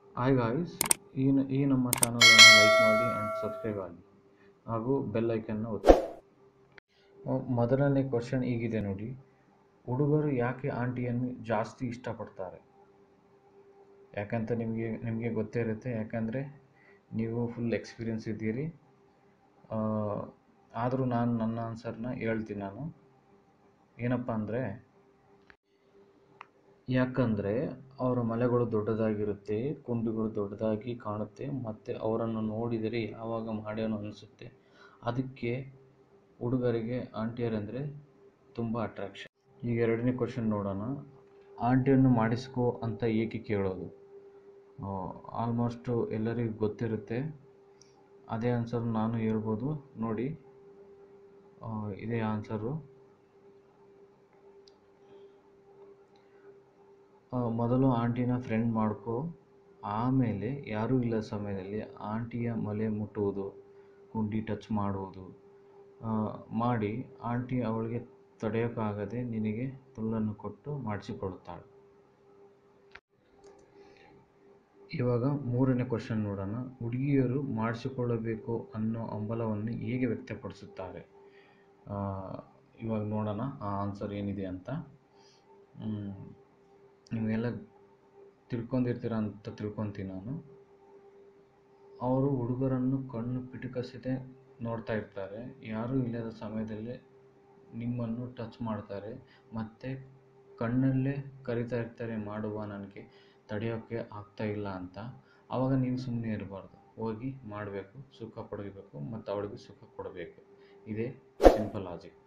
hi guys ಈ ನ- ಈ ನಮ್ಮ ಚಾನಲನ್ನು ಲೈಕ್ ಮಾಡಿ ಆ್ಯಂಡ್ ಸಬ್ಸ್ಕ್ರೈಬ್ ಆಗಿ ಹಾಗೂ ಬೆಲ್ ಐಕನ್ನ ಒತ್ತಿ ಅಹ್, ಮೊದಲನೇ ಕ್ವಶನ್ ಹೀಗಿದೆ ನೋಡಿ ಹುಡುಗರು ಯಾಕೆ ಆಂಟಿಯನ್ನು ಜಾಸ್ತಿ ಇಷ್ಟಪಡ್ತಾರೆ ಯಾಕಂತ ನಿಮಗೆ ನಿಮಗೆ ಗೊತ್ತೇ ಇರುತ್ತೆ ಯಾಕಂದರೆ ನೀವು ಫುಲ್ ಎಕ್ಸ್ಪೀರಿಯನ್ಸ್ ಇದ್ದೀರಿ ಆದರೂ ನಾನು ನನ್ನ ಆನ್ಸರ್ನ ಹೇಳ್ತೀನಿ ನಾನು ಏನಪ್ಪ ಅಂದರೆ ಯಾಕಂದರೆ ಅವರ ಮಲೆಗಳು ದೊಡ್ಡದಾಗಿರುತ್ತೆ ಕುಂಡುಗಳು ದೊಡ್ಡದಾಗಿ ಕಾಣುತ್ತೆ ಮತ್ತು ಅವರನ್ನು ನೋಡಿದರೆ ಯಾವಾಗ ಮಾಡ್ಯಾನೋ ಅನಿಸುತ್ತೆ ಅದಕ್ಕೆ ಹುಡುಗರಿಗೆ ಆಂಟಿಯರಂದರೆ ತುಂಬ ಅಟ್ರಾಕ್ಷನ್ ಈಗ ಎರಡನೇ ಕ್ವಶನ್ ನೋಡೋಣ ಆಂಟಿಯನ್ನು ಮಾಡಿಸ್ಕೋ ಅಂತ ಏಕೆ ಕೇಳೋದು ಆಲ್ಮೋಸ್ಟು ಎಲ್ಲರಿಗೂ ಗೊತ್ತಿರುತ್ತೆ ಅದೇ ಆನ್ಸರ್ ನಾನು ಹೇಳ್ಬೋದು ನೋಡಿ ಆ, ಇದೇ ಆನ್ಸರು ಆ, ಮೊದಲು ಆಂಟಿನ ಫ್ರೆಂಡ್ ಮಾಡ್ಕೊ ಆಮೇಲೆ ಯಾರೂ ಇಲ್ಲ ಸಮಯದಲ್ಲಿ ಆಂಟಿಯ ಮಲೆ ಮುಟ್ಟುವುದು ಕುಂಡಿ ಟಚ್ ಮಾಡುವುದು ಆ, ಮಾಡಿ ಆಂಟಿ ಅವಳಿಗೆ ತಡೆಯೋಕ್ಕಾಗದೆ ನಿನಗೆ ತುಲ್ಲನ್ನು ಕೊಟ್ಟು ಮಾಡಿಸಿಕೊಡುತ್ತಾಳೆ ಇವಾಗ ಮೂರನೇ ಕ್ವಶನ್ ನೋಡೋಣ ಹುಡುಗಿಯರು ಮಾಡಿಸಿಕೊಳ್ಳಬೇಕು ಅನ್ನೋ ಹಂಬಲವನ್ನು ಹೇಗೆ ವ್ಯಕ್ತಪಡಿಸುತ್ತಾರೆ ಆ, ಇವಾಗ ನೋಡೋಣ ಆ ಆನ್ಸರ್ ಏನಿದೆ ಅಂತ ಮ್, ನೀವೆಲ್ಲ ತಿಳ್ಕೊಂಡಿರ್ತೀರ ಅಂತ ತಿಳ್ಕೊತೀನಿ ನಾನು ಅವರು ಹುಡುಗರನ್ನು ಕಣ್ಣು ಪಿಟುಕಸದೆ ನೋಡ್ತಾ ಇರ್ತಾರೆ ಯಾರೂ ಇಲ್ಲದ ಸಮಯದಲ್ಲಿ ನಿಮ್ಮನ್ನು ಟಚ್ ಮಾಡ್ತಾರೆ ಮತ್ತು ಕಣ್ಣಲ್ಲೇ ಕರಿತಾ ಇರ್ತಾರೆ ಮಾಡುವ ನನಗೆ ತಡೆಯೋಕ್ಕೆ ಆಗ್ತಾ ಇಲ್ಲ ಅಂತ ಆವಾಗ ನೀವು ಸುಮ್ಮನೆ ಇರಬಾರ್ದು ಹೋಗಿ ಮಾಡಬೇಕು ಸುಖ ಪಡಬೇಕು ಮತ್ತು ಅವಳಿಗೆ ಸುಖ ಕೊಡಬೇಕು ಇದೇ ಸಿಂಪಲ್ ಲಾಜಿಕ್